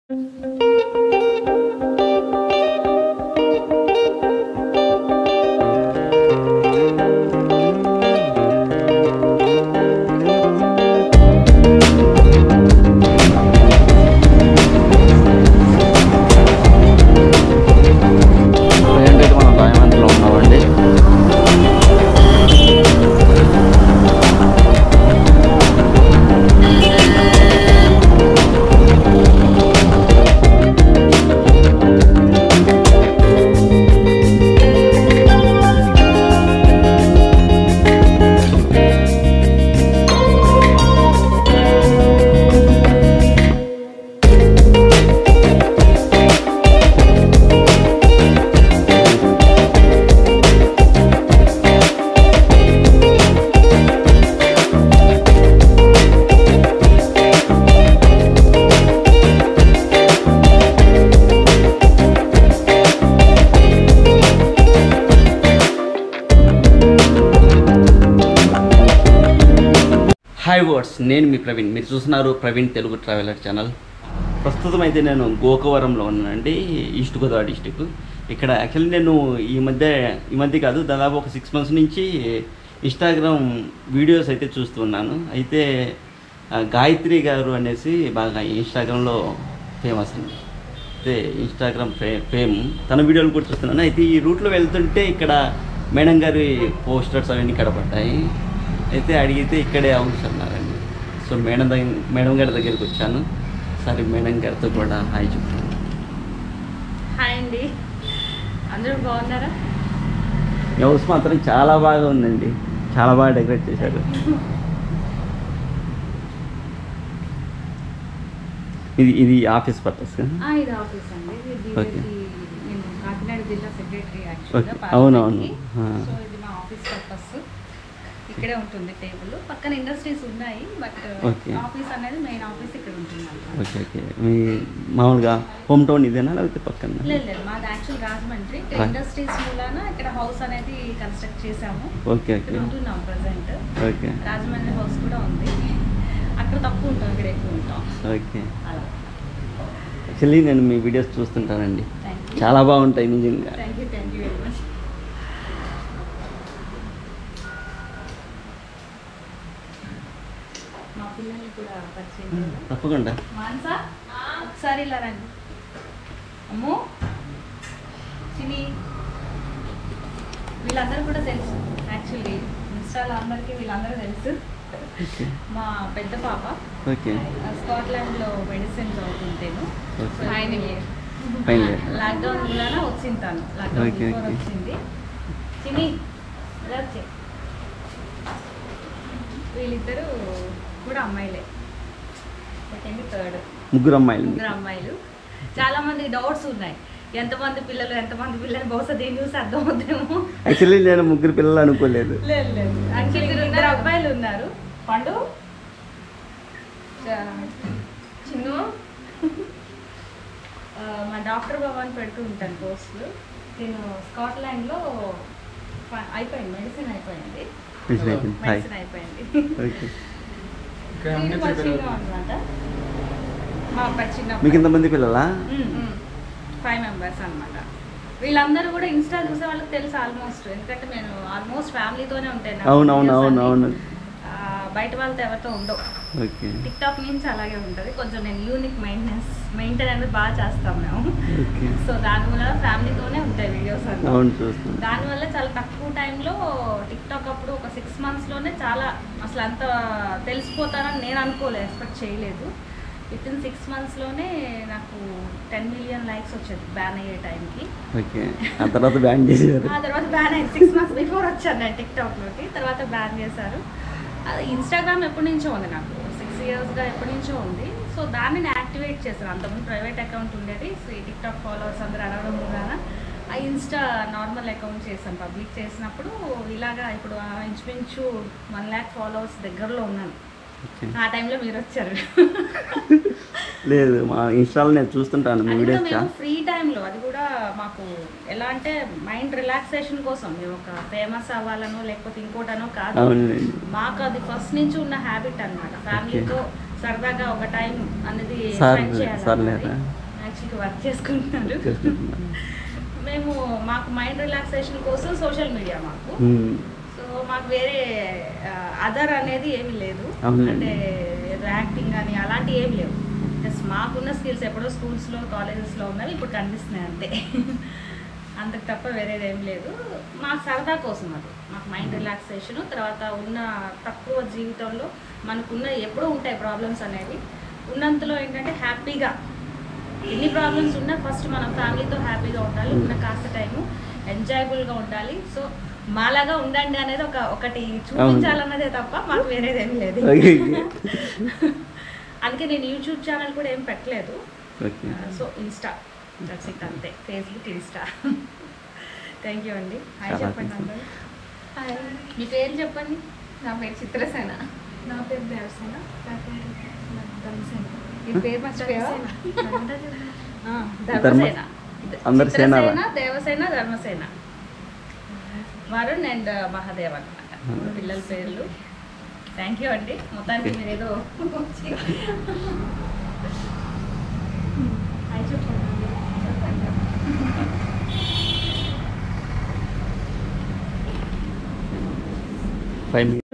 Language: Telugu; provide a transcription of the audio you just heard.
ప్రజెంట్ అయితే మనం రాయమండ్రిలో ఉన్నామండి హాయ్ వర్డ్స్ నేను మీ ప్రవీణ్ మీరు చూస్తున్నారు ప్రవీణ్ తెలుగు ట్రావెలర్ ఛానల్ ప్రస్తుతం అయితే నేను గోకవరంలో ఉన్నానండి ఈస్ట్ గోదావరి డిస్టిక్ ఇక్కడ యాక్చువల్లీ నేను ఈ మధ్య ఈ మధ్య కాదు దాదాపు ఒక సిక్స్ మంత్స్ నుంచి ఇన్స్టాగ్రామ్ వీడియోస్ అయితే చూస్తున్నాను అయితే ఆ, గాయత్రి గారు అనేసి బాగా ఇన్స్టాగ్రామ్లో ఫేమస్ అండి అయితే ఇన్స్టాగ్రామ్ ఫే ఫేమ్ తన వీడియోలు కూడా చూస్తున్నాను అయితే ఈ రూట్లో వెళ్తుంటే ఇక్కడ మేడం గారి పోస్టర్స్ అవన్నీ కనపడ్డాయి అయితే అడిగితే ఇక్కడే హౌస్ అన్నారండి సో మేడం దగ్గర మేడం గారి దగ్గరికి వచ్చాను సరే మేడం గారితో కూడా హాయ్ చెప్తాను హాయ్ అండి అందరూ బాగున్నారా ఈ హౌస్ మాత్రం చాలా బాగా ఉందండి చాలా బాగా డెకరేట్ చేశారు ఇది ఇది ఆఫీస్ పర్పస్ ఆ, ఇది ఆఫీస్ అండి ఇది Okay. ఇది నేను కాకినాడ జిల్లా సెక్రటరీ Okay. అవునవును. ఆ. సో ఇది మా ఆఫీస్ పర్పస్ ఇక్కడే ఉంటుంది టేబుల్ పక్కన ఇండస్ట్రీస్ ఉన్నాయి బట్ Okay. ఆఫీస్ అనేది మెయిన్ ఆఫీస్ ఇక్కడ ఉంటుంది అన్నమాట. ఓకే ఓకే మీ మామూలుగా హోమ్ టౌన్ ఇదేనా లేకపోతే పక్కన లేదు లేదు మాది యాక్చువల్ రాజమండ్రి ఇక్కడ Right. ఇండస్ట్రీస్ మూలాన ఇక్కడ హౌస్ అనేది కన్స్ట్రక్ట్ చేసాము ఓకే ఇక్కడ ఓకే ఉంటున్నాం ప్రజెంట్ ఓకే రాజమండ్రి హౌస్ కూడా ఉంది అక్కడ తక్కువ ఉంటాం ఇక్కడ ఎక్కువ ఉంటాం ఓకే అలా యాక్చువల్లీ నేను మీ వీడియోస్ చూస్తుంటానండి థ్యాంక్ యూ చాలా బాగుంటాయి నిజంగా thank you thank you very much మా పిల్లల్ని కూడా పరిచయం చేద్దాం. తప్పకుండా మాన్సా ఒకసారి ఇలా రండి అమ్మో చిని వీళ్ళందరూ కూడా తెలుసు యాక్చువల్లీ ఇన్స్టాలో అందరికీ వీళ్ళందరూ తెలుసు ఓకే మా పెద్ద పాప ఓకే స్కాట్లాండ్లో మెడిసిన్ చదువుతుంటేను Okay. Final year Final year. Lockdown మూలాన వచ్చింది తను లాక్డౌన్ Okay, బిఫోర్ okay. వచ్చింది చిని ఇలా వచ్చే వీళ్ళిద్దరూ కూడా అమ్మాయిలే సెకండ్ థర్డ్ ముగ్గురు అమ్మాయిలు ముగ్గురు అమ్మాయిలు చాలా మంది డౌట్స్ ఉన్నాయి ఎంతమంది పిల్లలు ఎంతమంది పిల్లలు బహుశా దేని చూసి అర్థం అవుతాము యాక్చువల్లీ నేను ముగ్గురు పిల్లలు అనుకోలేదు లేదు లేదు యాక్చువల్లీ ఇద్దరు అబ్బాయిలు ఉన్నారు పండు చ- చిన్ను ఆ, మా డాక్టర్ భవన్ పెడుతూ ఉంటాను కోర్సులు నేను స్కాట్లాండ్లో ఫ- అయిపోయింది మెడిసిన్ అయిపోయింది Medicine అయిపోయింది. Hi. మెడిసిన్ అయిపోయింది ఓకే వీడు మా చిన్న అన్నమాట మా అబ్బాయి చిన్న మీకు ఎంతమంది పిల్లలా ఫైవ్ మెంబర్స్ అన్నమాట వీళ్ళందరూ కూడా ఇన్స్టా చూసే వాళ్ళకి తెలుసు ఆల్మోస్ట్ ఎందుకంటే నేను ఆల్మోస్ట్ ఫ్యామిలీతోనే ఉంటాను నా అవును అవును videos అవును అన్నీ. అవును ఆ, బయట వాళ్ళతో ఎవరితో ఉండవు ఓకే టిక్ టాక్ నుంచి అలాగే ఉంటుంది కొంచెం నేను యూనిక్ మెయింటెనెన్స్ మెయింటైన్ అనేది బాగా చేస్తాం మేము ఓకే సో దానివల్ల ఫ్యామిలీతోనే ఉంటాయి వీడియోస్ అన్నీ అవును చూస్తాను దానివల్ల చాలా తక్కువ టైంలో టిక్ టాక్ అప్పుడు ఒక సిక్స్ మంత్స్లోనే చాలా అసలు అంత తెలిసిపోతానని నేను అనుకోలేదు ఎక్స్పెక్ట్ చేయలేదు విత్ ఇన్ సిక్స్ మంత్స్లోనే నాకు టెన్ మిలియన్ లైక్స్ వచ్చేది బ్యాన్ అయ్యే టైంకి ఓకే ఆ తర్వాత బ్యాన్ చేశారు ఆ తర్వాత బ్యాన్ అయింది సిక్స్ మంత్స్ బిఫోర్ వచ్చాను నేను టిక్ టాక్లోకి తర్వాత బ్యాన్ చేశారు అది ఇన్స్టాగ్రామ్ ఎప్పటి నుంచో ఉంది నాకు సిక్స్ ఇయర్స్గా ఎప్పటి నుంచో ఉంది సో దాన్ని నేను యాక్టివేట్ చేశాను అంతకుముందు ప్రైవేట్ అకౌంట్ ఉండేది సో ఈ టిక్ టాక్ ఫాలోవర్స్ అందరూ అడగడం ద్వారా ఆ ఇన్స్టా నార్మల్ అకౌంట్ చేశాను పబ్లిక్ చేసినప్పుడు ఇలాగా ఇప్పుడు ఆ ఇంచుమించు వన్ ల్యాక్ ఫాలోవర్స్ దగ్గరలో ఉన్నాను ఓకే ఆ టైంలో మీరు వచ్చారు లేదు మా ఇన్స్టాలో నేను చూస్తుంటాను మీ అది కూడా వీడియోస్ మేము ఫ్రీ టైంలో అది కూడా మాకు ఎలా అంటే మైండ్ రిలాక్సేషన్ కోసం మేము ఒక ఫేమస్ అవ్వాలనో లేకపోతే ఇంకోటనో కాదు అవునండి మాకు అది ఫస్ట్ నుంచి ఉన్న హ్యాబిట్ అన్నమాట ఫ్యామిలీతో సరదాగా ఒక టైం అనేది సార్ spend చేయాలి సార్ అన్నది. లేరా మంచిగా వర్క్ చేసుకుంటున్నారు చేసుకుంటున్నారు. మేము మాకు మైండ్ రిలాక్సేషన్ కోసం సోషల్ మీడియా మాకు మ్మ్. సో మాకు వేరే అదర్ అనేది ఏమీ లేదు అవునండి. అంటే యాక్టింగ్ అని అలాంటివి ఏమి లేవు జస్ట్ మాకున్న స్కిల్స్ ఎప్పుడో స్కూల్స్లో కాలేజెస్లో ఉన్నవి ఇప్పుడు కనిపిస్తున్నాయి అంతే అంతకు తప్ప వేరేది ఏం లేదు మా సరదా కోసం అది మాకు మైండ్ రిలాక్సేషన్ తర్వాత ఉన్న తక్కువ జీవితంలో మనకున్న ఎప్పుడూ ఉంటాయి ప్రాబ్లమ్స్ అనేవి ఉన్నంతలో ఏంటంటే హ్యాపీగా ఎన్ని ప్రాబ్లమ్స్ ఉన్నా ఫస్ట్ మనం ఫ్యామిలీతో హ్యాపీగా ఉండాలి ఉన్న కాస్త టైము ఎంజాయబుల్గా ఉండాలి సో మాలాగా ఉండండి అనేది ఒక ఒకటి చూపించాలన్నదే తప్ప మాకు వేరేది ఏం లేదు ఓకే. అందుకే నేను యూట్యూబ్ ఛానల్ కూడా ఏం పెట్టలేదు okay so insta that's it అంతే ఫేస్బుక్ ఇన్స్టా థ్యాంక్ యూ అండి హాయ్ చాలా చెప్పండి thanks. అందరూ హాయ్ మీ పేరు చెప్పండి నా పేరు చిత్రసేన నా పేరు దేవసేన ఈ పేరు మర్చిపోయావా ఆ, ధర్మసేన అందరు సేన రా. చిత్రసేన దేవసేన ధర్మసేన వరుణ్ అండ్ మహాదేవ్ అనమాట Hmm. పిల్లల పేర్లు థ్యాంక్ యూ అండి మొత్తానికి మీరు ఏదో హాయ్ చెప్పండి ఫైవ్